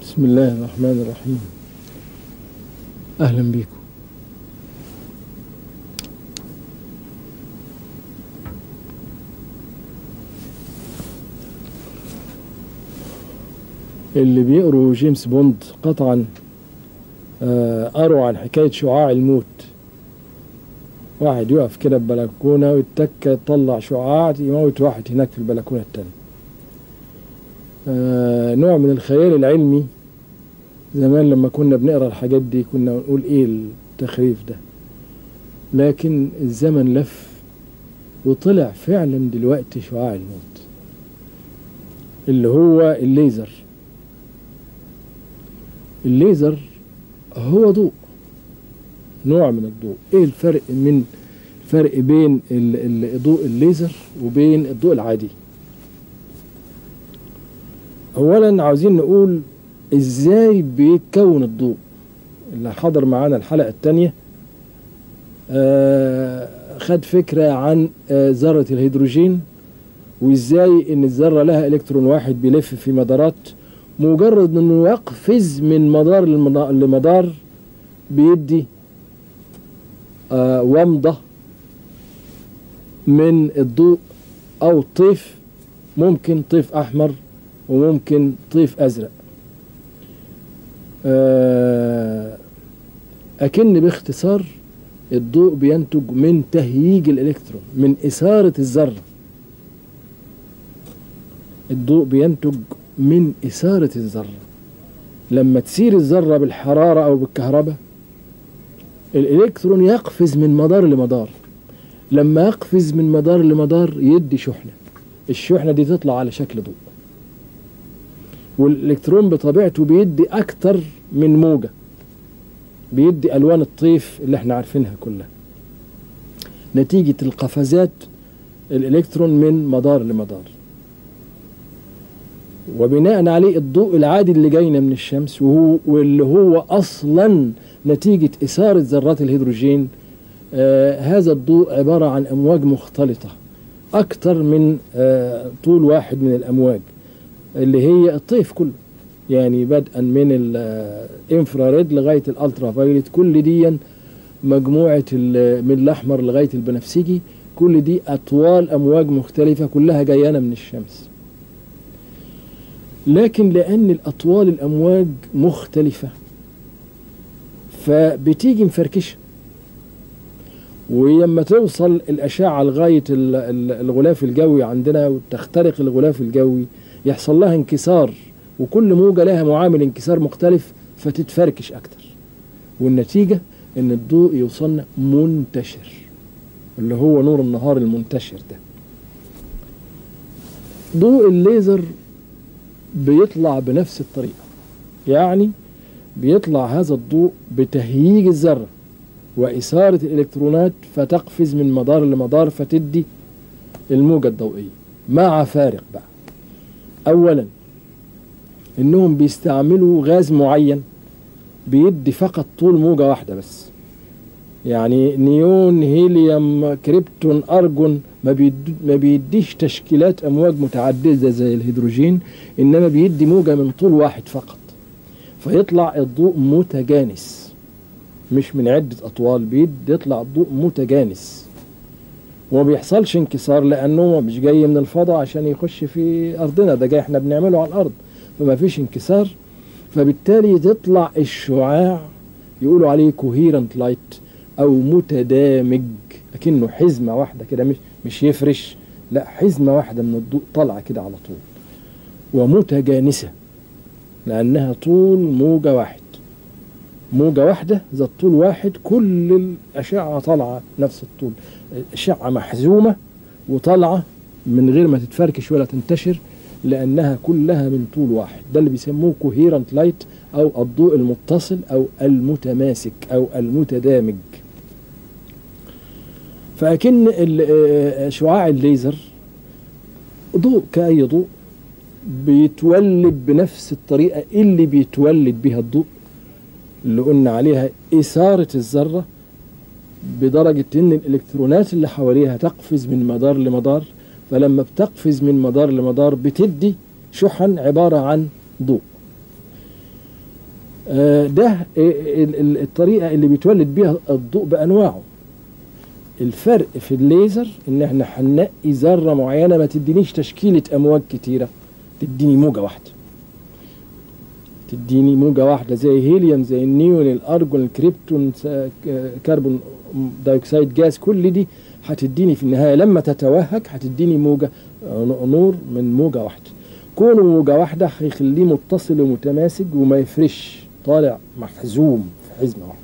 بسم الله الرحمن الرحيم أهلا بكم اللي بيقروا جيمس بوند قطعا آه، قروا عن حكاية شعاع الموت واحد يقف كده ببلكونة ويتك يطلع شعاع يموت واحد هناك في البلكونة التانية آه، نوع من الخيال العلمي زمان لما كنا بنقرا الحاجات دي كنا نقول ايه التخريف ده لكن الزمن لف وطلع فعلا دلوقتي شعاع الموت اللي هو الليزر الليزر هو ضوء نوع من الضوء ايه الفرق من الفرق بين ال- ال- ضوء الليزر وبين الضوء العادي اولا عاوزين نقول ازاي بيتكون الضوء اللي حضر معانا الحلقة التانية آه خد فكرة عن آه ذرة الهيدروجين وازاي ان الذرة لها الكترون واحد بيلف في مدارات مجرد انه يقفز من مدار لمدا- لمدار بيدي آه ومضة من الضوء او طيف ممكن طيف احمر وممكن طيف ازرق آه، أكن باختصار الضوء بينتج من تهييج الإلكترون من إثارة الذرة الضوء بينتج من إثارة الذرة لما تسير الذرة بالحرارة أو بالكهرباء الإلكترون يقفز من مدار لمدار لما يقفز من مدار لمدار يدي شحنة الشحنة دي تطلع على شكل ضوء والإلكترون بطبيعته بيدي أكتر من موجة بيدي ألوان الطيف اللي احنا عارفينها كلها نتيجة القفزات الإلكترون من مدار لمدار وبناء عليه الضوء العادي اللي جاينا من الشمس وهو واللي هو أصلا نتيجة إثارة ذرات الهيدروجين آه هذا الضوء عبارة عن أمواج مختلطة أكتر من آه طول واحد من الأمواج اللي هي الطيف كله يعني بدءا من الانفراريد لغايه الالترا فايوليت كل دي مجموعه ال- من الاحمر لغايه البنفسجي كل دي اطوال امواج مختلفه كلها جايانه من الشمس لكن لان الاطوال الامواج مختلفه فبتيجي مفركشه ولما توصل الاشعه لغايه ال- ال- الغلاف الجوي عندنا وتخترق الغلاف الجوي يحصل لها انكسار وكل موجة لها معامل انكسار مختلف فتتفركش أكتر والنتيجة إن الضوء يوصلنا منتشر اللي هو نور النهار المنتشر ده ضوء الليزر بيطلع بنفس الطريقة يعني بيطلع هذا الضوء بتهييج الذرة وإثارة الإلكترونات فتقفز من مدار لمدار فتدي الموجة الضوئية مع فارق بقى اولا انهم بيستعملوا غاز معين بيدي فقط طول موجة واحدة بس يعني نيون هيليوم كريبتون ارجون ما, بيد ما بيديش تشكيلات امواج متعددة زي الهيدروجين انما بيدي موجة من طول واحد فقط فيطلع الضوء متجانس مش من عدة اطوال بيدي يطلع الضوء متجانس وما بيحصلش انكسار لانه مش جاي من الفضاء عشان يخش في ارضنا ده جاي احنا بنعمله على الارض فما فيش انكسار فبالتالي تطلع الشعاع يقولوا عليه كوهيرنت لايت او متدامج لكنه حزمه واحده كده مش مش يفرش لا حزمه واحده من الضوء طالعه كده على طول ومتجانسه لانها طول موجه واحد موجة واحدة ذات طول واحد كل الأشعة طالعة نفس الطول أشعة محزومة وطالعة من غير ما تتفركش ولا تنتشر لأنها كلها من طول واحد ده اللي بيسموه كوهيرنت لايت أو الضوء المتصل أو المتماسك أو المتدامج فأكن ال- آه، شعاع الليزر ضوء كأي ضوء بيتولد بنفس الطريقة اللي بيتولد بها الضوء اللي قلنا عليها إثارة الذرة بدرجة إن الإلكترونات اللي حواليها تقفز من مدار لمدار فلما بتقفز من مدار لمدار بتدي شحن عبارة عن ضوء آه، ده ال- ال- الطريقة اللي بيتولد بيها الضوء بأنواعه الفرق في الليزر ان احنا هننقي ذرة معينة ما تدينيش تشكيلة امواج كتيرة تديني موجة واحدة تديني موجة واحدة زي هيليوم زي النيون الارجون الكريبتون س- ك- كربون دايوكسيد جاز كل دي هتديني في النهاية لما تتوهج هتديني موجة آه، نور من موجة واحدة كونه موجة واحدة هيخليه متصل ومتماسك وما يفرش طالع محزوم في حزمة واحدة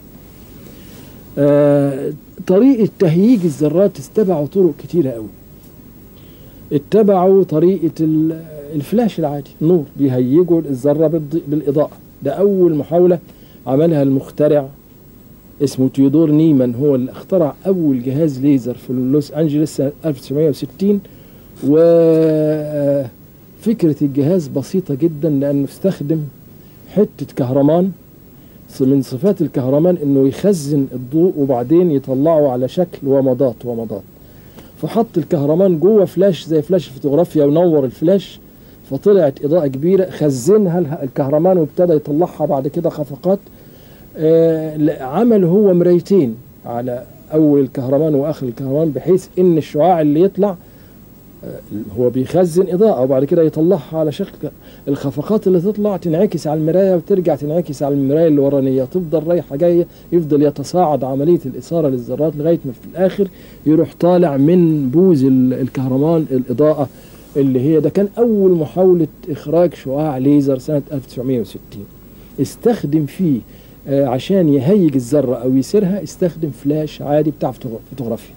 آه، طريقة تهييج الذرات اتبعوا طرق كتيرة قوي اتبعوا طريقة ال- الفلاش العادي نور بيهيجوا الذرة بالض- بالإضاءة ده أول محاولة عملها المخترع اسمه تيودور نيمان هو اللي اخترع أول جهاز ليزر في لوس أنجلوس سنة 1960 وفكرة الجهاز بسيطة جدا لأنه استخدم حتة كهرمان من صفات الكهرمان انه يخزن الضوء وبعدين يطلعه على شكل ومضات ومضات فحط الكهرمان جوه فلاش زي فلاش الفوتوغرافيا ونور الفلاش فطلعت اضاءه كبيره خزنها اله- الكهرمان وابتدى يطلعها بعد كده خفقات آه، ل- عمل هو مرايتين على اول الكهرمان واخر الكهرمان بحيث ان الشعاع اللي يطلع آه، هو بيخزن اضاءه وبعد كده يطلعها على شكل الخفقات اللي تطلع تنعكس على المرايه وترجع تنعكس على المرايه اللي ورانيه تفضل رايحه جايه يفضل يتصاعد عمليه الاثاره للذرات لغايه ما في الاخر يروح طالع من بوز ال- الكهرمان الاضاءه اللي هي ده كان اول محاوله اخراج شعاع ليزر سنه 1960 استخدم فيه آه، عشان يهيج الذره او يسيرها استخدم فلاش عادي بتاع فوتوغ- فوتوغرافيا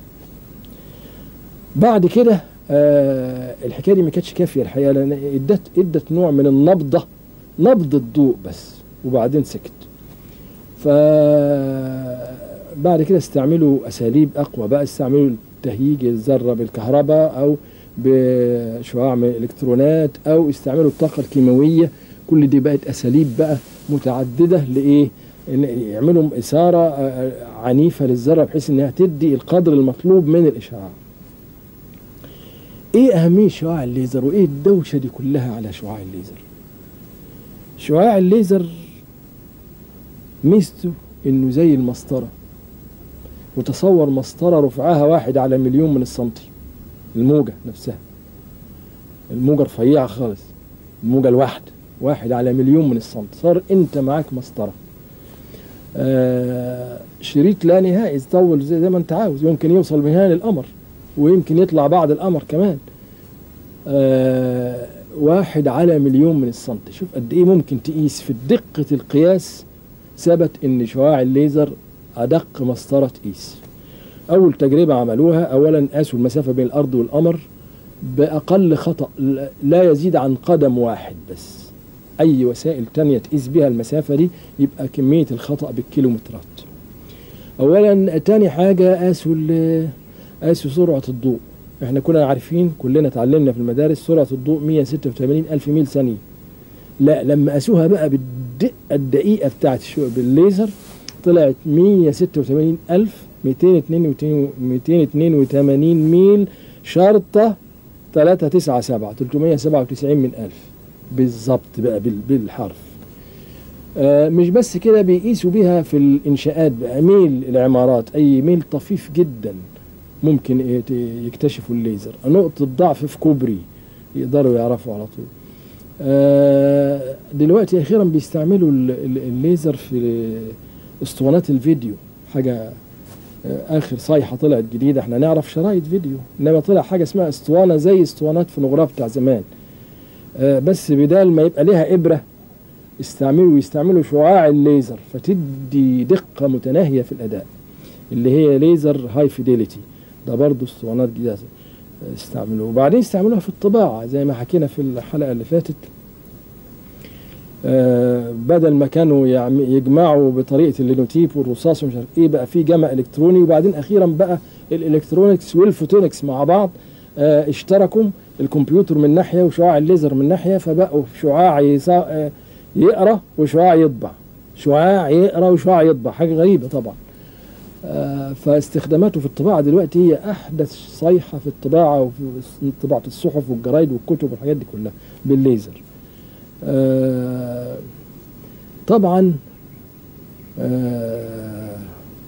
بعد كده آه الحكايه دي ما كانتش كافيه الحقيقه لان ادت ادت نوع من النبضه نبض الضوء بس وبعدين سكت ف بعد كده استعملوا اساليب اقوى بقى استعملوا تهييج الذره بالكهرباء او بشعاع من الالكترونات او استعملوا الطاقه الكيماويه كل دي بقت اساليب بقى متعدده لايه إن يعملوا اثاره آه، عنيفه للذره بحيث انها تدي القدر المطلوب من الاشعاع ايه اهميه شعاع الليزر وايه الدوشه دي كلها على شعاع الليزر شعاع الليزر ميزته انه زي المسطره وتصور مسطره رفعها واحد على مليون من السنتي الموجه نفسها الموجه رفيعه خالص الموجه الواحده واحد على مليون من السنتي صار انت معاك مسطره آه شريط لا نهائي يطول زي, زي ما انت عاوز يمكن يوصل من هنا للقمر ويمكن يطلع بعد القمر كمان آه واحد على مليون من السنتي شوف قد ايه ممكن تقيس في دقة القياس ثبت ان شعاع الليزر ادق مسطرة تقيس اول تجربة عملوها اولا قاسوا المسافة بين الارض والقمر باقل خطأ لا يزيد عن قدم واحد بس اي وسائل تانية تقيس بها المسافة دي يبقى كمية الخطأ بالكيلومترات اولا تاني حاجة قاسوا ال- قاسوا سرعة الضوء احنا كنا عارفين كلنا اتعلمنا في المدارس سرعة الضوء 186 ألف ميل ثانية لا لما قاسوها بقى بالدقة الدقيقة بتاعت الشو بالليزر طلعت 186 ألف 282 ميل شرطة 397 397 من ألف بالظبط بقى بال- بالحرف آه، مش بس كده بيقيسوا بيها في الإنشاءات بقى ميل العمارات أي ميل طفيف جدا ممكن إيه ت- يكتشفوا الليزر نقطة ضعف في كوبري يقدروا يعرفوا على طول آه، دلوقتي أخيرا بيستعملوا ال- ال- الليزر في اسطوانات الفيديو حاجة آه، آخر صيحة طلعت جديدة احنا نعرف شرايط فيديو إنما طلع حاجة اسمها اسطوانة زي اسطوانات فونوغراف بتاع زمان آه، بس بدال ما يبقى ليها إبرة يستعملوا يستعملوا شعاع الليزر فتدي دقة متناهية في الأداء اللي هي ليزر هاي فيديليتي ده برضه اسطوانات جديدة استعملوه وبعدين استعملوها في الطباعة زي ما حكينا في الحلقة اللي فاتت آه بدل ما كانوا يعم- يجمعوا بطريقة اللينوتيب والرصاص ومش عارف ايه بقى في جمع الكتروني وبعدين اخيرا بقى الالكترونكس والفوتونكس مع بعض آه اشتركوا الكمبيوتر من ناحية وشعاع الليزر من ناحية فبقوا شعاع يسا آه يقرا وشعاع يطبع شعاع يقرا وشعاع يطبع حاجة غريبة طبعا آه، فاستخداماته في الطباعة دلوقتي هي أحدث صيحة في الطباعة وفي طباعة الصحف والجرايد والكتب والحاجات دي كلها بالليزر. آه، طبعا آه،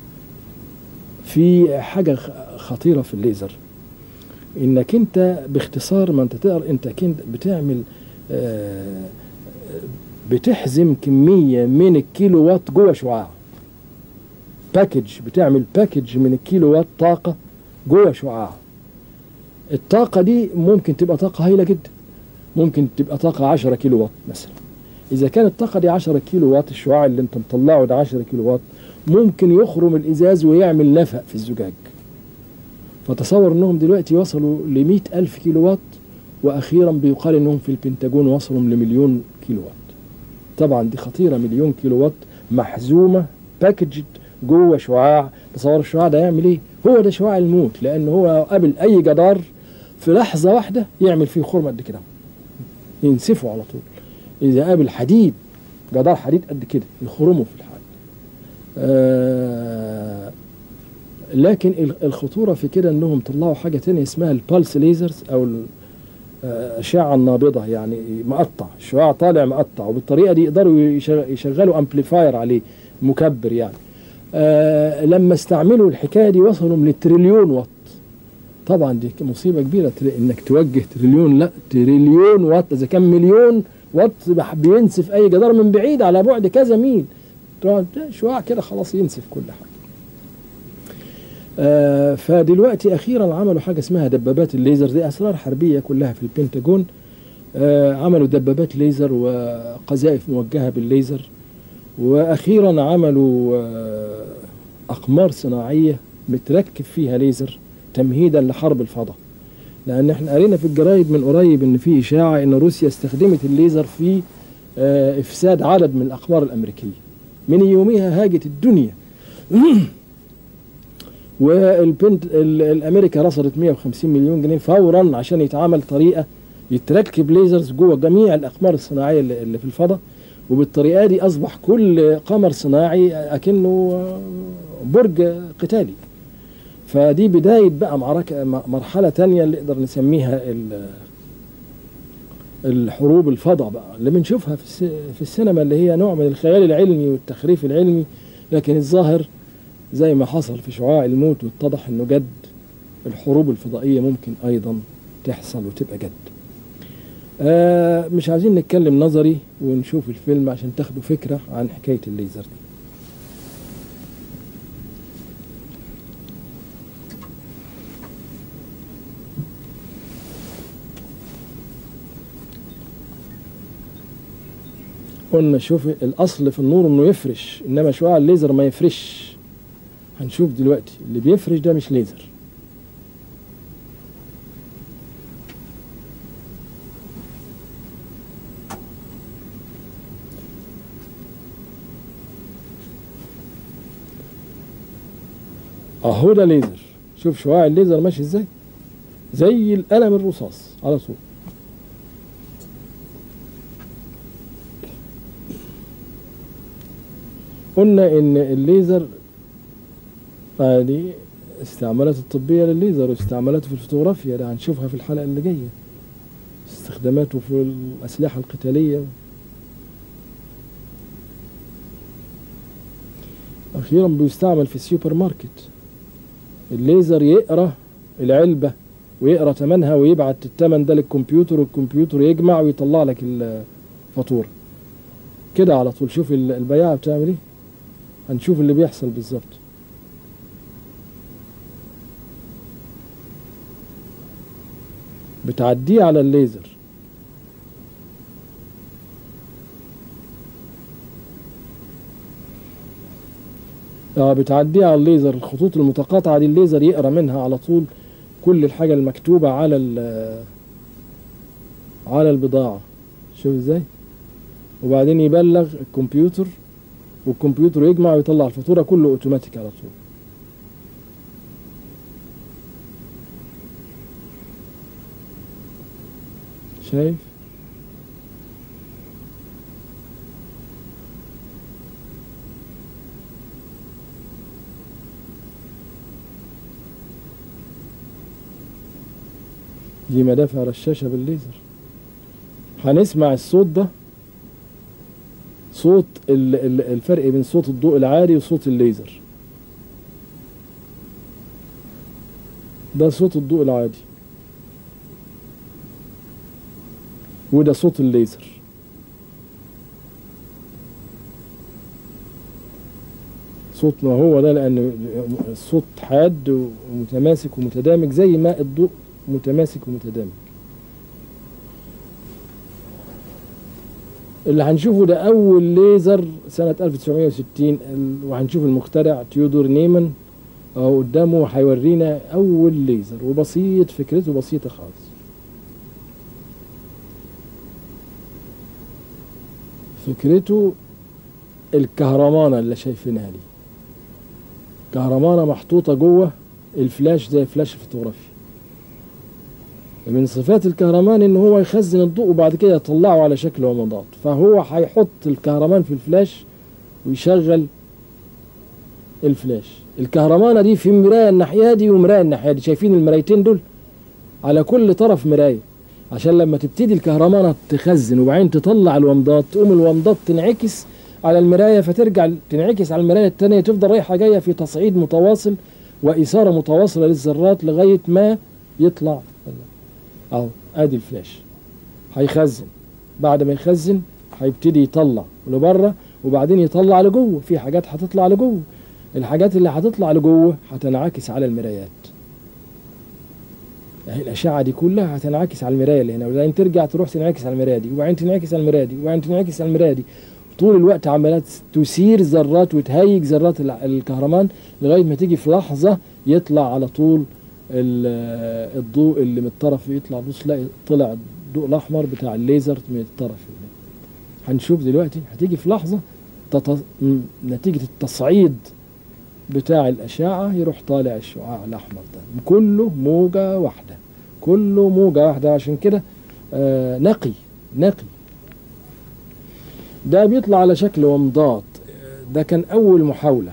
في حاجة خ- خطيرة في الليزر انك انت باختصار ما انت تقدر انت كنت بتعمل آه، بتحزم كمية من الكيلو وات جوه شعاع باكج بتعمل باكج من الكيلو وات طاقة جوه شعاع الطاقة دي ممكن تبقى طاقة هائلة جدا ممكن تبقى طاقة 10 كيلو وات مثلا إذا كانت الطاقة دي 10 كيلو وات الشعاع اللي أنت مطلعه ده 10 كيلو وات ممكن يخرم الإزاز ويعمل نفق في الزجاج فتصور أنهم دلوقتي وصلوا ل 100 ألف كيلو وات وأخيرا بيقال أنهم في البنتاجون وصلوا لمليون كيلو وات طبعا دي خطيرة مليون كيلو وات محزومة باكجد جوه شعاع تصور الشعاع ده يعمل ايه هو ده شعاع الموت لان هو قابل اي جدار في لحظة واحدة يعمل فيه خرم قد كده ينسفه على طول اذا قابل حديد جدار حديد قد كده يخرمه في الحال آه لكن ال- الخطورة في كده انهم طلعوا حاجة تانية اسمها البالس ليزرز او ال- آه، أشعة النابضة يعني مقطع الشعاع طالع مقطع وبالطريقة دي يقدروا يشغ- يشغلوا امبليفاير عليه مكبر يعني آه لما استعملوا الحكاية دي وصلوا من التريليون واط طبعا دي مصيبة كبيرة تر- انك توجه تريليون لا تريليون واط اذا كان مليون واط بح- بينسف اي جدار من بعيد على بعد كذا ميل تقعد شعاع كده خلاص ينسف كل حاجة آه فدلوقتي اخيرا عملوا حاجه اسمها دبابات الليزر دي اسرار حربيه كلها في البنتاجون آه عملوا دبابات ليزر وقذائف موجهه بالليزر واخيرا عملوا آه اقمار صناعيه متركب فيها ليزر تمهيدا لحرب الفضاء لان احنا قرينا في الجرايد من قريب ان في اشاعه ان روسيا استخدمت الليزر في آه افساد عدد من الاقمار الامريكيه من يومها هاجت الدنيا والبنت ال- الامريكا رصدت 150 مليون جنيه فورا عشان يتعمل طريقه يتركب ليزرز جوه جميع الاقمار الصناعيه اللي اللي في الفضاء وبالطريقه دي اصبح كل قمر صناعي اكنه برج قتالي فدي بدايه بقى معركه م- مرحله تانية اللي نقدر نسميها ال- الحروب الفضاء بقى اللي بنشوفها في الس- في السينما اللي هي نوع من الخيال العلمي والتخريف العلمي لكن الظاهر زي ما حصل في شعاع الموت واتضح انه جد الحروب الفضائية ممكن ايضا تحصل وتبقى جد آه مش عايزين نتكلم نظري ونشوف الفيلم عشان تاخدوا فكرة عن حكاية الليزر دي قلنا شوف الاصل في النور انه يفرش انما شعاع الليزر ما يفرش هنشوف دلوقتي اللي بيفرش ده مش ليزر اهو ده ليزر شوف شعاع الليزر ماشي ازاي زي القلم الرصاص على طول قلنا ان الليزر هذه استعمالات الطبية للليزر واستعمالاته في الفوتوغرافيا ده هنشوفها في الحلقة اللي جاية استخداماته في الأسلحة القتالية أخيرا بيستعمل في السوبر ماركت الليزر يقرأ العلبة ويقرأ تمنها ويبعت التمن ده للكمبيوتر والكمبيوتر يجمع ويطلع لك الفاتورة كده على طول شوف البياعة بتعمل ايه هنشوف اللي بيحصل بالظبط بتعديه على الليزر اه بتعديه على الليزر الخطوط المتقاطعة دي الليزر يقرا منها على طول كل الحاجة المكتوبة على على البضاعة شوف ازاي وبعدين يبلغ الكمبيوتر والكمبيوتر يجمع ويطلع الفاتورة كله اوتوماتيك على طول شايف دي مدافع رشاشة بالليزر هنسمع الصوت ده صوت ال- ال- الفرق بين صوت الضوء العادي وصوت الليزر ده صوت الضوء العادي وده صوت الليزر صوت ما هو ده لأن الصوت حاد ومتماسك ومتدامج زي ما الضوء متماسك ومتدامج اللي هنشوفه ده أول ليزر سنة 1960 ال- وهنشوف المخترع تيودور نيمان أهو قدامه هيورينا أول ليزر وبسيط فكرته بسيطة خالص فكرته الكهرمانة اللي شايفينها دي كهرمانة محطوطة جوه الفلاش زي فلاش الفوتوغرافي من صفات الكهرمان ان هو يخزن الضوء وبعد كده يطلعه على شكل ومضات فهو هيحط الكهرمان في الفلاش ويشغل الفلاش الكهرمانة دي في مراية الناحية دي ومراية الناحية دي شايفين المرايتين دول على كل طرف مراية عشان لما تبتدي الكهرمانة تخزن وبعدين تطلع الومضات تقوم الومضات تنعكس على المراية فترجع تنعكس على المراية التانية تفضل رايحة جاية في تصعيد متواصل وإثارة متواصلة للذرات لغاية ما يطلع أهو أدي الفلاش هيخزن بعد ما يخزن هيبتدي يطلع لبره وبعدين يطلع لجوه في حاجات هتطلع لجوه الحاجات اللي هتطلع لجوه هتنعكس على المرايات اهي الاشعه دي كلها هتنعكس على المرايه اللي هنا وبعدين ترجع تروح تنعكس على المرايه دي وبعدين تنعكس على المرايه دي وبعدين تنعكس على المرايه دي طول الوقت عمالات تثير ذرات وتهيج ذرات الع- الكهرمان لغايه ما تيجي في لحظه يطلع على طول ال- الضوء اللي من الطرف يطلع بص تلاقي طلع الضوء الاحمر بتاع الليزر من الطرف اللي. هنشوف دلوقتي هتيجي في لحظه تط... م- نتيجه التصعيد بتاع الاشعه يروح طالع الشعاع الاحمر ده كله موجه واحده كله موجه واحده عشان كده آه نقي نقي ده بيطلع على شكل ومضات آه، ده كان اول محاوله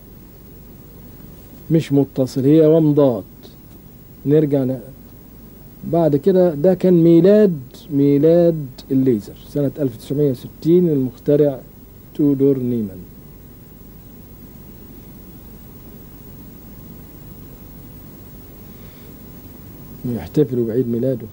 مش متصل هي ومضات نرجع ن... بعد كده ده كان ميلاد ميلاد الليزر سنة 1960 المخترع تودور نيمان يحتفلوا بعيد ميلاده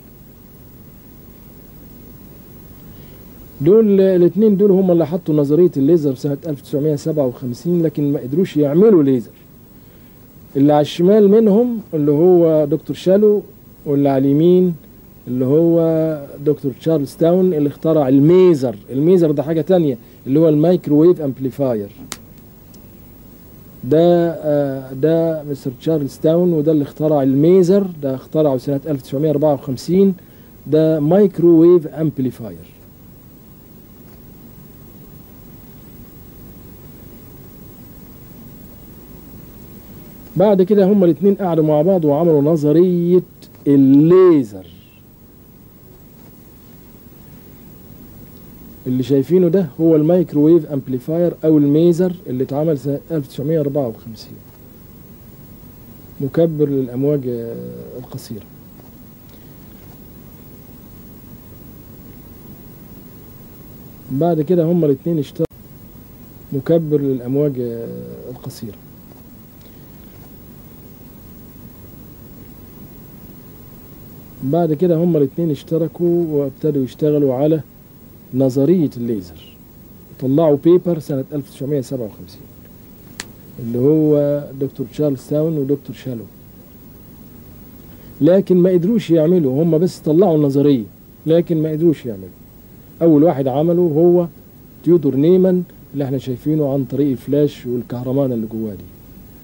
دول الاثنين دول هم اللي حطوا نظرية الليزر سنة 1957 لكن ما قدروش يعملوا ليزر اللي على الشمال منهم اللي هو دكتور شالو واللي على اليمين اللي هو دكتور تشارلز تاون اللي اخترع الميزر الميزر ده حاجة تانية اللي هو المايكروويف امبليفاير ده آه، ده مستر تشارلز تاون وده اللي اخترع الميزر ده اخترعه سنة 1954 ده مايكروويف امبليفاير بعد كده هما الاثنين قعدوا مع بعض وعملوا نظرية الليزر اللي شايفينه ده هو المايكروويف امبليفاير او الميزر اللي اتعمل سنة 1954 مكبر للامواج آه، القصيرة بعد كده هما الاثنين اشتغلوا مكبر للامواج آه، القصيره بعد كده هما الاثنين اشتركوا وابتدوا يشتغلوا على نظرية الليزر طلعوا بيبر سنة 1957 اللي هو دكتور تشارلز تاون ودكتور شالو لكن ما قدروش يعملوا هم بس طلعوا النظرية لكن ما قدروش يعملوا أول واحد عمله هو تيودور نيمان اللي احنا شايفينه عن طريق الفلاش والكهرمان اللي جواه دي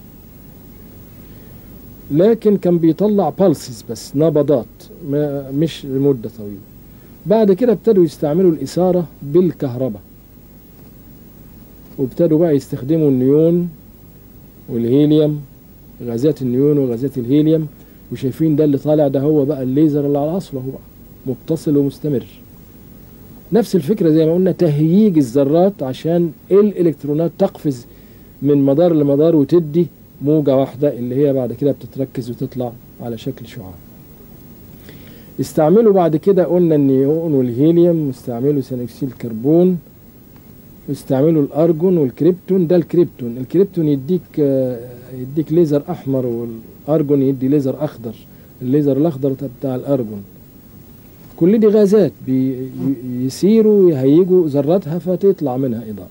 لكن كان بيطلع بالسز بس نبضات ما مش لمدة طويلة بعد كده ابتدوا يستعملوا الإثارة بالكهرباء وابتدوا بقى يستخدموا النيون والهيليوم غازات النيون وغازات الهيليوم وشايفين ده اللي طالع ده هو بقى الليزر اللي على أصله هو بقى متصل ومستمر نفس الفكرة زي ما قلنا تهييج الذرات عشان الإلكترونات تقفز من مدار لمدار وتدي موجة واحدة اللي هي بعد كده بتتركز وتطلع على شكل شعاع استعملوا بعد كده قلنا النيون والهيليوم واستعملوا ثاني اكسيد الكربون ويستعملوا الارجون والكريبتون ده الكريبتون الكريبتون يديك آه، يديك ليزر احمر والارجون يدي ليزر اخضر الليزر الاخضر بتاع الارجون كل دي غازات بيسيروا يهيجوا ذراتها فتطلع منها اضاءه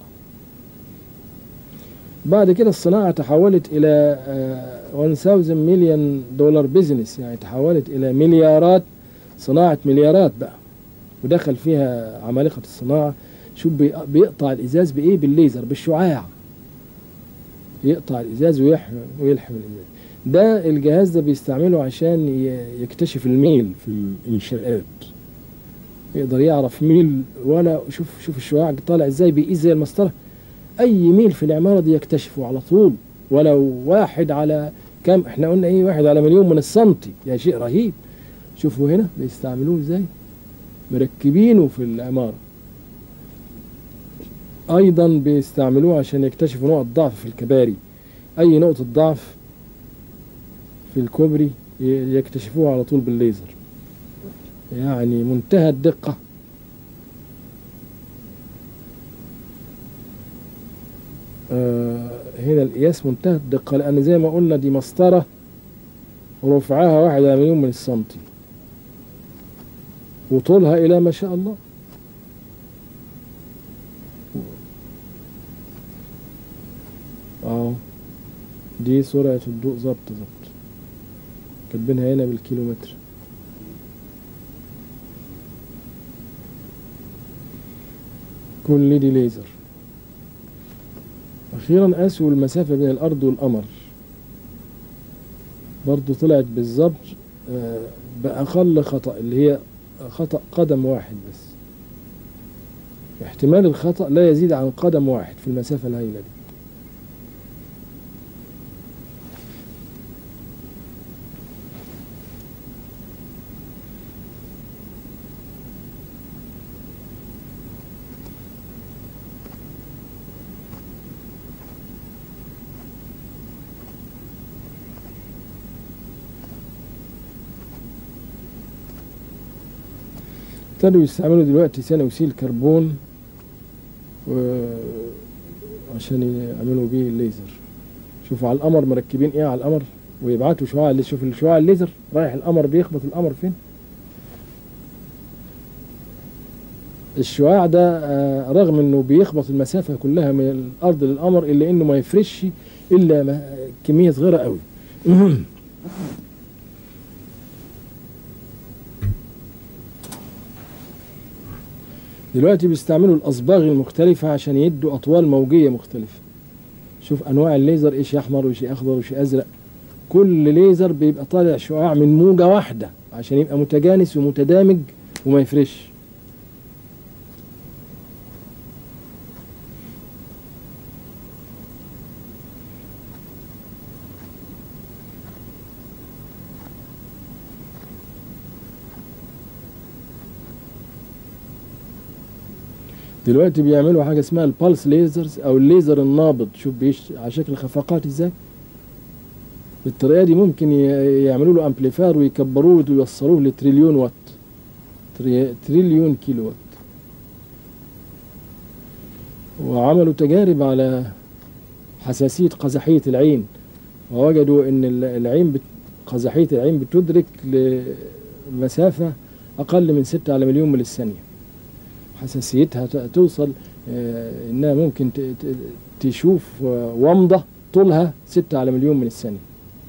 بعد كده الصناعه تحولت الى آه، 1000 مليون دولار بيزنس يعني تحولت الى مليارات صناعه مليارات بقى ودخل فيها عمالقه الصناعه شوف بي- بيقطع الازاز بايه بالليزر بالشعاع يقطع الازاز ويحم ويلحم الازاز ده الجهاز ده بيستعمله عشان ي- يكتشف الميل في الانشاءات يقدر يعرف ميل ولا شوف شوف الشعاع طالع ازاي بيقيس زي المسطره اي ميل في العماره دي يكتشفه على طول ولو واحد على كام احنا قلنا ايه واحد على مليون من السنتي يا شيء رهيب شوفوا هنا بيستعملوه ازاي مركبينه في العماره ايضا بيستعملوه عشان يكتشفوا نقط ضعف في الكباري اي نقطه ضعف في الكوبري ي- يكتشفوها على طول بالليزر يعني منتهى الدقه آه هنا القياس منتهى الدقه لان زي ما قلنا دي مسطره ورفعها واحد على مليون من السنتي وطولها الى ما شاء الله اه دي سرعة الضوء ظبط ظبط كاتبينها هنا بالكيلومتر كل دي ليزر أخيرا قاسوا المسافة بين الأرض والقمر برضو طلعت بالظبط آه، بأقل خطأ اللي هي خطأ قدم واحد بس احتمال الخطأ لا يزيد عن قدم واحد في المسافة الهائلة دي ابتدوا يستعملوا دلوقتي ثاني اكسيد الكربون و... عشان يعملوا بيه الليزر شوفوا على القمر مركبين ايه على القمر ويبعتوا شعاع اللي شوف الشعاع الليزر رايح القمر بيخبط القمر فين الشعاع ده آه، رغم انه بيخبط المسافه كلها من الارض للقمر الا انه ما يفرش الا ما- كميه صغيره قوي دلوقتي بيستعملوا الاصباغ المختلفه عشان يدوا اطوال موجيه مختلفه شوف انواع الليزر ايش احمر وايش اخضر وايش ازرق كل ليزر بيبقى طالع شعاع من موجه واحده عشان يبقى متجانس ومتدامج وما يفرش دلوقتي بيعملوا حاجه اسمها البالس ليزرز او الليزر النابض شوف بيش على شكل خفقات ازاي بالطريقه دي ممكن ي- يعملوا له امبليفاير ويكبروه ويوصلوه لتريليون وات تري- تريليون كيلو وات وعملوا تجارب على حساسيه قزحيه العين ووجدوا ان ال- العين بت... قزحيه العين بتدرك لمسافه اقل من 6 على مليون من الثانيه حساسيتها ت- توصل آه، انها ممكن ت- ت- تشوف آه، ومضة طولها ستة على مليون من الثانية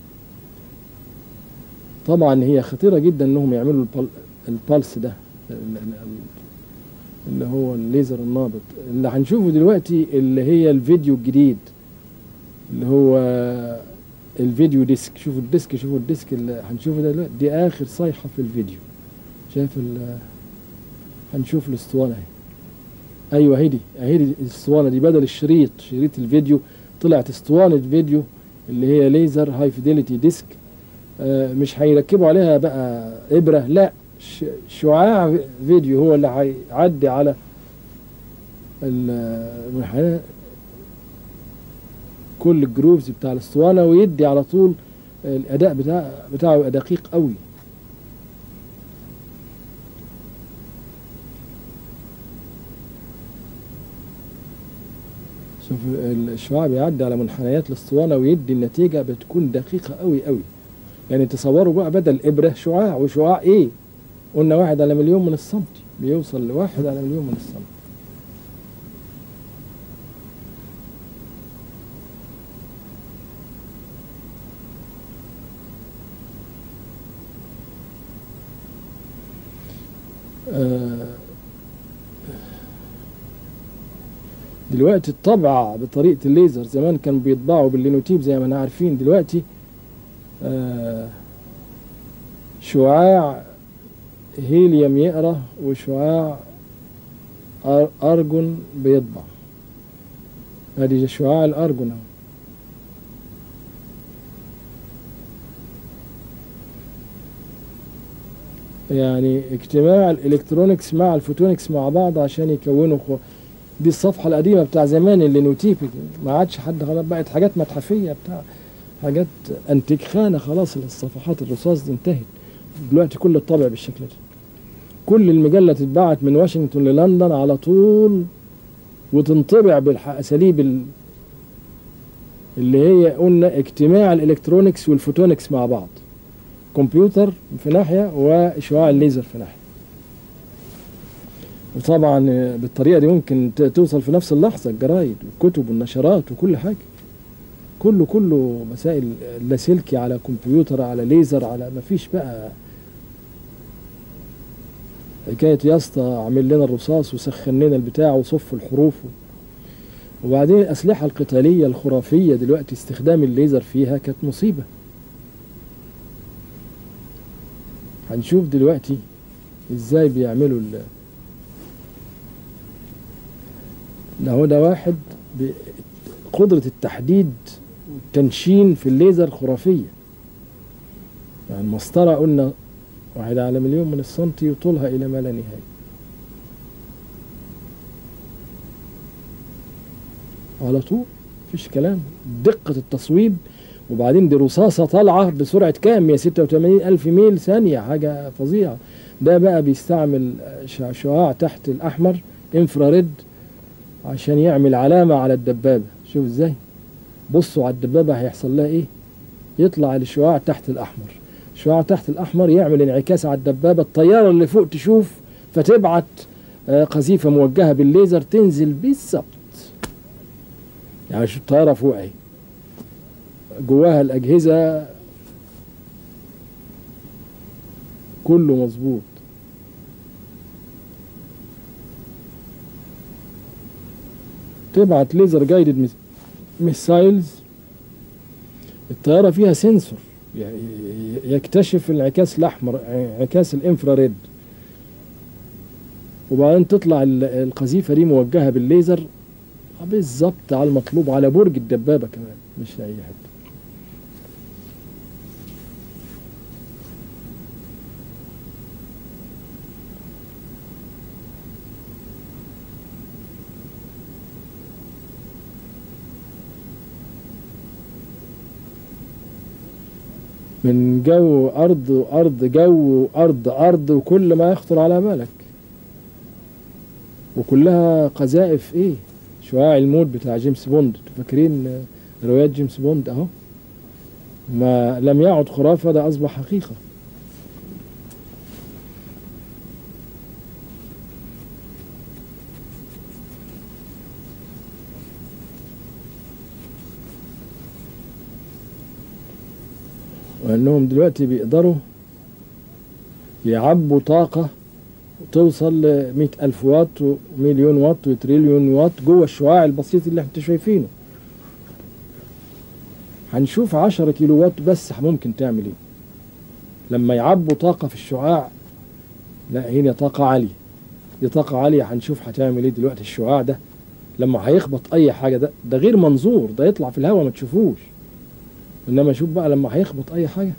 طبعا هي خطيرة جدا انهم يعملوا البل- البلس ده ال- ال- اللي هو الليزر النابض اللي هنشوفه دلوقتي اللي هي الفيديو الجديد اللي هو الفيديو ديسك شوفوا الديسك شوفوا الديسك اللي هنشوفه ده دلوقتي دي اخر صيحة في الفيديو شايف ال هنشوف الاسطوانه اهي ايوه اهي دي اهي دي الاسطوانه دي بدل الشريط شريط الفيديو طلعت اسطوانه فيديو اللي هي ليزر هاي فيديليتي ديسك آه مش هيركبوا عليها بقى ابره لا ش- شعاع فيديو هو اللي هيعدي على ال- كل الجروفز بتاع الاسطوانه ويدي على طول الاداء بتاع بتاعه يبقى دقيق قوي شوف ال- الشعاع بيعدي على منحنيات الاسطوانة ويدي النتيجة بتكون دقيقة قوي قوي يعني تصوروا بقى بدل إبرة شعاع وشعاع إيه قلنا واحد على مليون من السنتي بيوصل لواحد على مليون من السنتي آه، دلوقتي الطبع بطريقة الليزر زمان كانوا بيطبعوا باللينوتيب زي ما احنا عارفين دلوقتي آه، شعاع هيليوم يقرا وشعاع أر- أرجون بيطبع ادي شعاع الأرجون اهو يعني اجتماع الالكترونيكس مع الفوتونكس مع بعض عشان يكونوا خو... دي الصفحة القديمة بتاع زمان اللي نوتيبي ما عادش حد خلاص بقت حاجات متحفية بتاع حاجات انتيك خانة خلاص الصفحات الرصاص دي انتهت دلوقتي كل الطبع بالشكل ده كل المجلة تتبعت من واشنطن للندن على طول وتنطبع بالاساليب ال... اللي هي قلنا اجتماع الالكترونيكس والفوتونكس مع بعض كمبيوتر في ناحية وشعاع الليزر في ناحية وطبعا بالطريقة دي ممكن ت- توصل في نفس اللحظة الجرايد والكتب والنشرات وكل حاجة كله كله مسائل لاسلكي على كمبيوتر على ليزر على مفيش بقى حكاية يا اسطى اعمل لنا الرصاص وسخن لنا البتاع وصف الحروف وبعدين الأسلحة القتالية الخرافية دلوقتي استخدام الليزر فيها كانت مصيبة هنشوف دلوقتي ازاي بيعملوا ال ده هو ده واحد ب- قدرة التحديد والتنشين في الليزر خرافية يعني المسطرة قلنا واحد على مليون من السنتي وطولها إلى ما لا نهاية على طول مفيش كلام دقة التصويب وبعدين دي رصاصة طالعة بسرعة كام 186 ألف ميل ثانية حاجة فظيعة ده بقى بيستعمل شع- شعاع تحت الأحمر انفراريد عشان يعمل علامة على الدبابة شوف ازاي بصوا على الدبابة هيحصل لها ايه يطلع الشعاع تحت الأحمر الشعاع تحت الأحمر يعمل انعكاس على الدبابة الطيارة اللي فوق تشوف فتبعت آه، قذيفة موجهة بالليزر تنزل بالظبط يعني شوف الطيارة فوق اهي جواها الأجهزة كله مظبوط تبعت ليزر جايدد ميسايلز الطيارة فيها سنسور ي- ي- يكتشف الانعكاس الأحمر انعكاس الانفراريد وبعدين تطلع ال- القذيفة دي موجهة بالليزر بالظبط على المطلوب على برج الدبابة كمان مش أي حتة من جو أرض وأرض جو وأرض أرض وكل ما يخطر على بالك وكلها قذائف إيه شعاع الموت بتاع جيمس بوند انتوا فاكرين روايات جيمس بوند أهو ما لم يعد خرافة ده أصبح حقيقة وأنهم دلوقتي بيقدروا يعبوا طاقة توصل لمئة ألف واط ومليون واط وتريليون واط جوه الشعاع البسيط اللي احنا شايفينه هنشوف عشرة كيلو واط بس ممكن تعمل ايه لما يعبوا طاقة في الشعاع لا هنا طاقة عالية دي طاقة عالية هنشوف هتعمل ايه دلوقتي الشعاع ده لما هيخبط اي حاجة ده ده غير منظور ده يطلع في الهواء ما تشوفوش انما شوف بقى لما هيخبط اي حاجة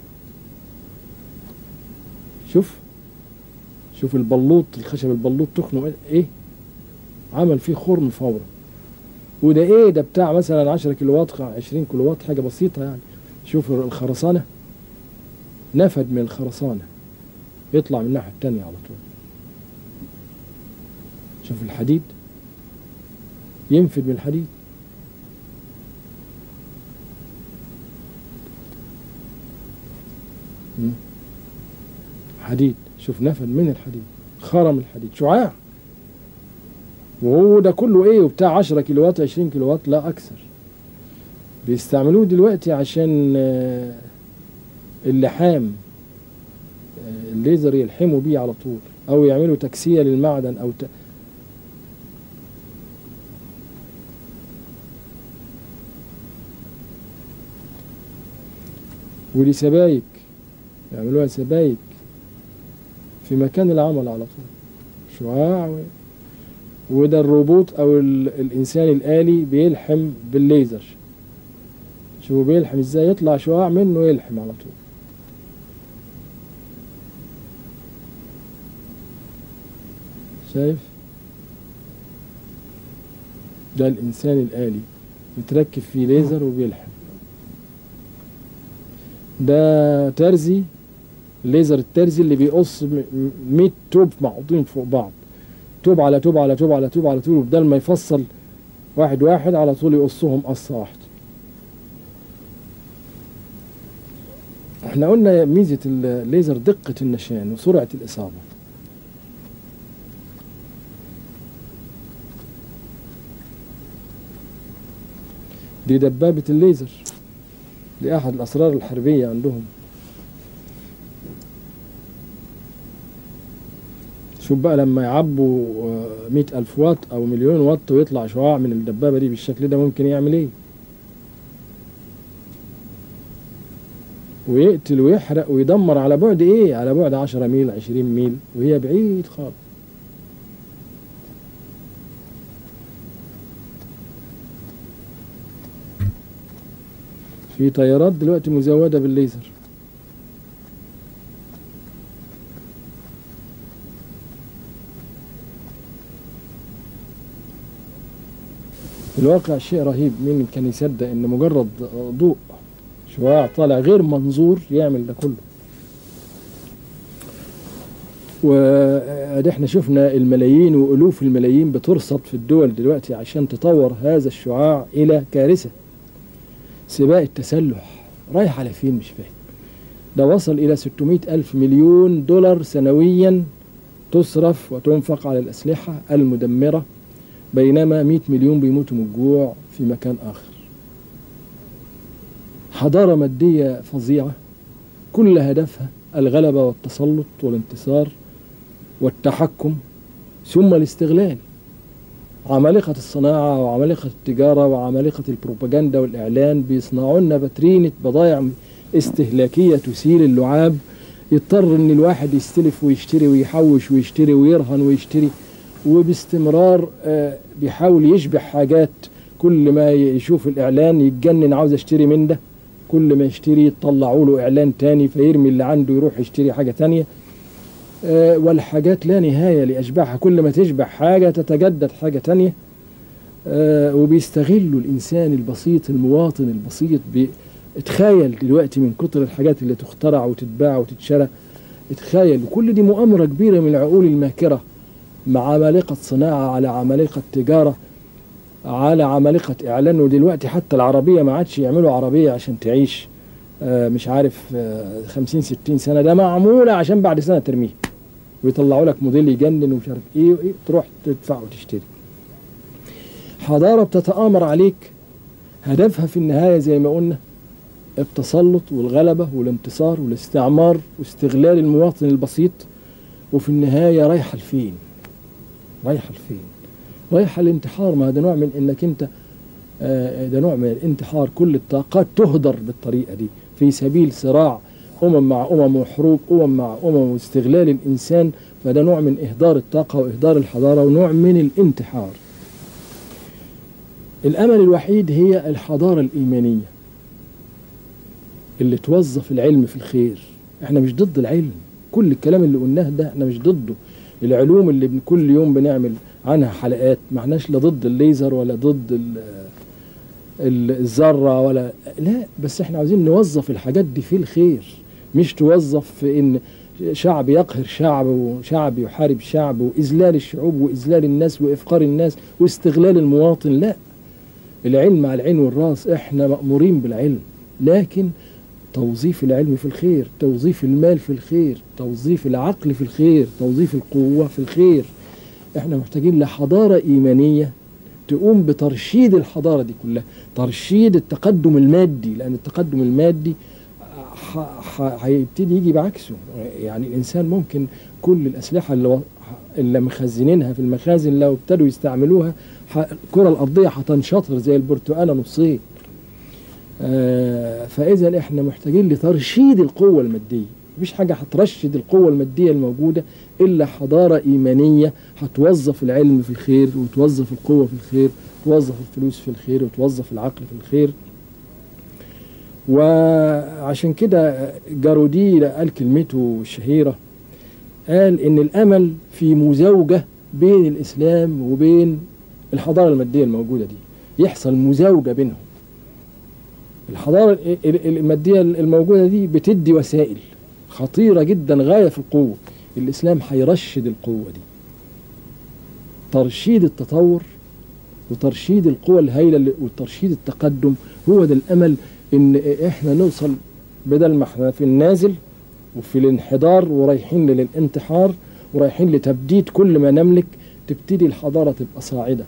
شوف شوف البلوط الخشب البلوط تخنق ايه عمل فيه خرم فورا وده ايه ده بتاع مثلا 10 كيلو واط 20 كيلو واط حاجه بسيطه يعني شوف الخرسانه نفد من الخرسانه يطلع من الناحيه التانية على طول شوف الحديد ينفد من الحديد مم. حديد شوف نفد من الحديد خرم الحديد شعاع وهو ده كله ايه وبتاع 10 كيلو وات 20 كيلو وات لا اكثر بيستعملوه دلوقتي عشان آه، اللحام آه، الليزر يلحموا بيه على طول او يعملوا تكسية للمعدن او ت... ودي سبايك يعملوها سبايك في مكان العمل على طول شعاع و... وده الروبوت او ال... الانسان الالي بيلحم بالليزر شوفوا بيلحم ازاي يطلع شعاع منه يلحم على طول شايف ده الانسان الالي متركب فيه ليزر وبيلحم ده ترزي الليزر الترزي اللي بيقص م- م- 100 توب محطوطين فوق بعض توب على توب على توب على توب على توب وبدل ما يفصل واحد واحد على طول يقصهم قصة واحدة احنا قلنا ميزة الليزر دقة النشان وسرعة الإصابة دي دبابة الليزر دي أحد الأسرار الحربية عندهم شوف بقى لما يعبوا آه، مئة ألف واط أو مليون واط ويطلع شعاع من الدبابة دي بالشكل ده ممكن يعمل إيه ويقتل ويحرق ويدمر على بعد إيه على بعد عشرة ميل عشرين ميل وهي بعيد خالص في طيارات دلوقتي مزودة بالليزر في الواقع شيء رهيب مين كان يصدق ان مجرد ضوء شعاع طالع غير منظور يعمل ده كله وادي احنا شفنا الملايين والوف الملايين بترصد في الدول دلوقتي عشان تطور هذا الشعاع الى كارثه سباق التسلح رايح على فين مش فاهم ده وصل إلى 600 ألف مليون دولار سنويا تصرف وتنفق على الأسلحة المدمرة بينما 100 مليون بيموتوا من الجوع في مكان آخر حضارة مادية فظيعة كل هدفها الغلبة والتسلط والانتصار والتحكم ثم الاستغلال عمالقة الصناعة وعمالقة التجارة وعمالقة البروباجندا والإعلان بيصنعوا لنا باترينة بضائع استهلاكية تسيل اللعاب يضطر إن الواحد يستلف ويشتري ويحوش ويشتري ويرهن ويشتري وباستمرار آه، بيحاول يشبع حاجات كل ما يشوف الإعلان يتجنن عاوز أشتري من ده كل ما يشتري يطلعوا له إعلان تاني فيرمي اللي عنده يروح يشتري حاجة تانية آه، والحاجات لا نهاية لأشباعها كل ما تشبع حاجة تتجدد حاجة تانية آه، وبيستغلوا الإنسان البسيط المواطن البسيط بي- اتخيل دلوقتي من كتر الحاجات اللي تخترع وتتباع وتتشرى اتخيل وكل دي مؤامرة كبيرة من العقول الماكرة مع عمالقة صناعة على عمالقة تجارة على عمالقة إعلان ودلوقتي حتى العربية ما عادش يعملوا عربية عشان تعيش آه، مش عارف آه، خمسين ستين سنة ده معمولة عشان بعد سنة ترميه ويطلعوا لك موديل يجنن ومش عارف ايه وايه تروح تدفع وتشتري حضارة بتتآمر عليك هدفها في النهاية زي ما قلنا التسلط والغلبة والانتصار والاستعمار واستغلال المواطن البسيط وفي النهاية رايحة لفين رايحة لفين رايحة الانتحار ما ده نوع من انك انت آه، ده نوع من الانتحار كل الطاقات تهدر بالطريقة دي في سبيل صراع أمم مع أمم وحروب أمم مع أمم واستغلال الإنسان فده نوع من إهدار الطاقة وإهدار الحضارة ونوع من الانتحار الأمل الوحيد هي الحضارة الإيمانية اللي توظف العلم في الخير احنا مش ضد العلم كل الكلام اللي قلناه ده احنا مش ضده العلوم اللي بن- كل يوم بنعمل عنها حلقات ما احناش لا ضد الليزر ولا ضد ال- ال- الذرة ولا لا بس احنا عاوزين نوظف الحاجات دي في الخير مش توظف في ان شعب يقهر شعب وشعب يحارب شعب واذلال الشعوب واذلال الناس وافقار الناس واستغلال المواطن لا العلم على العين والراس احنا مأمورين بالعلم لكن توظيف العلم في الخير توظيف المال في الخير توظيف العقل في الخير توظيف القوة في الخير احنا محتاجين لحضارة إيمانية تقوم بترشيد الحضارة دي كلها ترشيد التقدم المادي لأن التقدم المادي ح- ح- هيبتدي يجي بعكسه يعني الإنسان ممكن كل الأسلحة اللي, و- اللي مخزنينها في المخازن لو ابتدوا يستعملوها ح- الكرة الأرضية هتنشطر زي البرتقالة نصين آه، فإذا إحنا محتاجين لترشيد القوة المادية مفيش حاجة هترشد القوة المادية الموجودة إلا حضارة إيمانية هتوظف العلم في الخير وتوظف القوة في الخير توظف الفلوس في الخير وتوظف العقل في الخير وعشان كده جارودي قال كلمته الشهيرة قال إن الأمل في مزاوجة بين الإسلام وبين الحضارة المادية الموجودة دي يحصل مزاوجة بينهم الحضارة ال- ال- المادية الموجودة دي بتدي وسائل خطيرة جدا غاية في القوة الإسلام هيرشد القوة دي ترشيد التطور وترشيد القوى الهائلة اللي- وترشيد التقدم هو ده الأمل إن إحنا نوصل بدل ما إحنا في النازل وفي الانحدار ورايحين للانتحار ورايحين لتبديد كل ما نملك تبتدي الحضارة تبقى صاعدة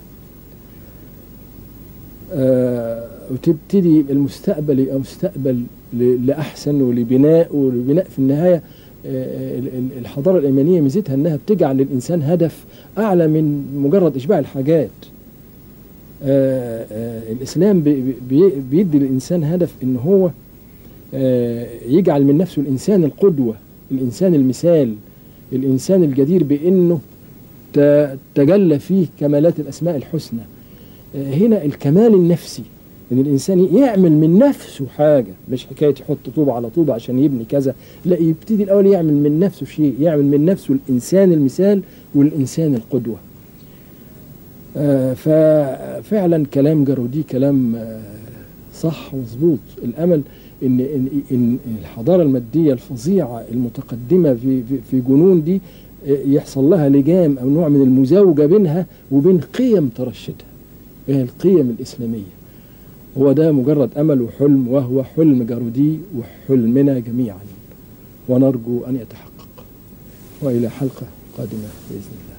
آه، وتبتدي المستقبل يبقى مستقبل ل- لأحسن ولبناء ولبناء في النهاية آه، ال- ال- الحضارة الإيمانية ميزتها إنها بتجعل للإنسان هدف أعلى من مجرد إشباع الحاجات آه، آه، الإسلام بي- بي- بيدي للإنسان هدف إن هو آه، يجعل من نفسه الإنسان القدوة الإنسان المثال الإنسان الجدير بأنه ت- تجلى فيه كمالات الأسماء الحسنى آه، هنا الكمال النفسي ان الانسان يعمل من نفسه حاجه مش حكايه يحط طوبه على طوبه عشان يبني كذا لا يبتدي الاول يعمل من نفسه شيء يعمل من نفسه الانسان المثال والانسان القدوه آه، ففعلا كلام جارودي كلام آه، صح ومظبوط الامل ان ان ان الحضاره الماديه الفظيعه المتقدمه في في, في جنون دي آه، يحصل لها لجام او نوع من المزاوجه بينها وبين قيم ترشدها هي القيم الاسلاميه هو ده مجرد امل وحلم وهو حلم جارودي وحلمنا جميعا ونرجو ان يتحقق والى حلقه قادمه باذن الله